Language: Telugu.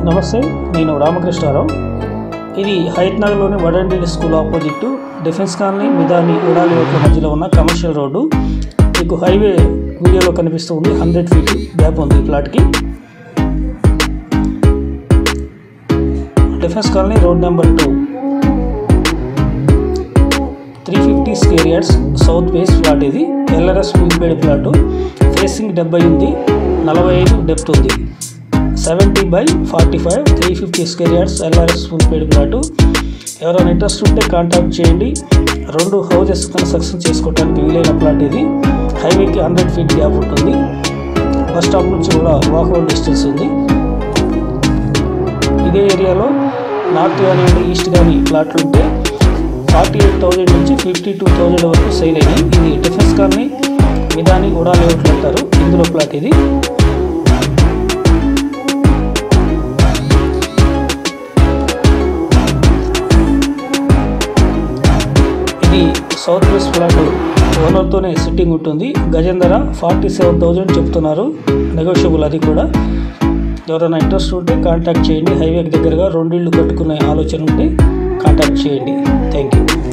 నమస్తే నేను రామకృష్ణారావు ఇది హైత్ నగర్లోని వడండి school opposite defence colony Midhani ఉడాలి రోడ్ల మధ్యలో ఉన్న కమర్షియల్ రోడ్డు మీకు హైవే వీడియోలో కనిపిస్తుంది హండ్రెడ్ ఫీట్ గ్యాప్ ఉంది ఈ ప్లాట్కి defence colony road number two three fifty square yards south west plot ఇది ఎల్ఆర్ఎస్ ఫుల్పేడ్ ప్లాట్ ఫేసింగ్ డెబ్బై ఉంది నలభై ఐదు డెప్త్ ఉంది seventy by forty five three fifty square yards LRS full paid plot ఎవరైనా ఇంట్రెస్ట్ ఉంటే కాంటాక్ట్ చేయండి రెండు హౌజెస్ కన్స్ట్రక్షన్ చేసుకోవడానికి వీలైన ప్లాట్ ఇది హైవేకి హండ్రెడ్ ఫీట్ గ్యాప్ ఉంటుంది బస్ స్టాప్ నుంచి కూడా వాకబుల్ డిస్టెన్స్ ఉంది ఇదే ఏరియాలో నార్త్ కానివ్వండి ఈస్ట్ కానీ ప్లాట్లు ఉంటే ఫార్టీ ఎయిట్ థౌజండ్ నుంచి ఫిఫ్టీ టూ థౌజండ్ వరకు సేల్ అయ్యాయి ఇది డిఫెన్స్ కాలనీ మిదాని ఉడా లేఅవుట్లు అంటారు ఇందులో ప్లాట్ ఇది ఇది సౌత్ వెస్ట్ ఫ్లాట్ ఓనర్తోనే సిట్టింగ్ ఉంటుంది గజం ధర ఫార్టీ సెవెన్ థౌజండ్ చెప్తున్నారు నెగోషియబుల్ అది కూడా ఎవరైనా ఇంట్రెస్ట్ ఉంటే కాంటాక్ట్ చేయండి హైవేకి దగ్గరగా రెండు ఇళ్ళు కట్టుకునే ఆలోచన ఉంటే కాంటాక్ట్ చేయండి థ్యాంక్ యూ